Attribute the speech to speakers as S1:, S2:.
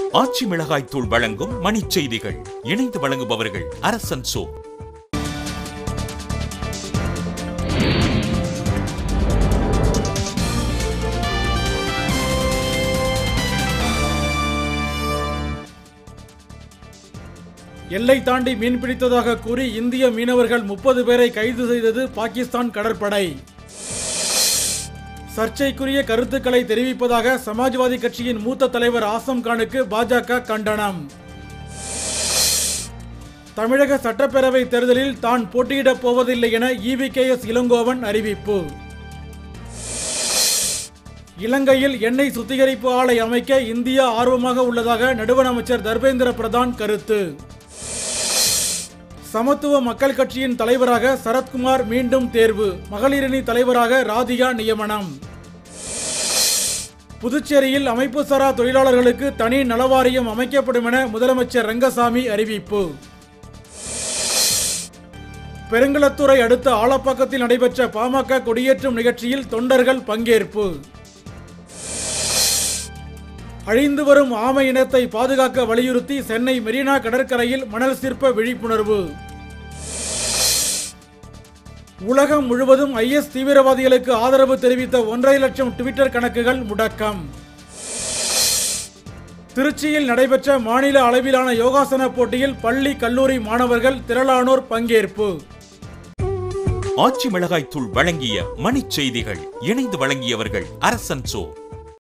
S1: ஆச்சி மிளகாய் தூள் வழங்கும் மணிச் செய்திகள் இணைந்து வழங்குபவர்கள் அரசன் சோ
S2: எல்லை தாண்டி மீன் பிடித்ததாக கூறி இந்திய மீனவர்கள் முப்பது பேரை கைது செய்தது பாகிஸ்தான் கடற்படை சர்ச்சைக்குரிய கருத்துக்களை தெரிவிப்பதாக சமாஜ்வாதி கட்சியின் மூத்த தலைவர் ஆசம் கானுக்கு பாஜக கண்டனம் தமிழக சட்டப்பேரவை தேர்தலில் தான் போட்டியிடப் போவதில்லை என இவிகேஎஸ் இளங்கோவன் அறிவிப்பு இலங்கையில் எண்ணெய் சுத்திகரிப்பு ஆலை அமைக்க இந்தியா ஆர்வமாக உள்ளதாக நடுவண் அமைச்சர் தர்மேந்திர பிரதான் கருத்து சமத்துவ மக்கள் கட்சியின் தலைவராக சரத்குமார் மீண்டும் தேர்வு மகளிரணி தலைவராக ராதிகா நியமனம் புதுச்சேரியில் அமைப்புசாரா தொழிலாளர்களுக்கு தனி நலவாரியம் அமைக்கப்படும் என முதலமைச்சர் ரங்கசாமி அறிவிப்பு பெருங்களத்துறை அடுத்த ஆலப்பாக்கத்தில் நடைபெற்ற பாமக கொடியேற்றும் நிகழ்ச்சியில் தொண்டர்கள் பங்கேற்பு அழிந்து வரும் ஆமை இனத்தை பாதுகாக்க வலியுறுத்தி சென்னை மெரினா கடற்கரையில் மணல் சிற்ப விழிப்புணர்வு உலகம் முழுவதும் ஐஎஸ் தீவிரவாதிகளுக்கு ஆதரவு தெரிவித்த ஒன்றரை லட்சம் ட்விட்டர் கணக்குகள் முடக்கம் திருச்சியில் நடைபெற்ற மாநில அளவிலான யோகாசன போட்டியில் பள்ளி கல்லூரி மாணவர்கள் திரளானோர் பங்கேற்பு
S1: ஆச்சி மிளகாய் தூள் வழங்கிய மணிச் செய்திகள் இணைந்து வழங்கியவர்கள் அரசன் சோ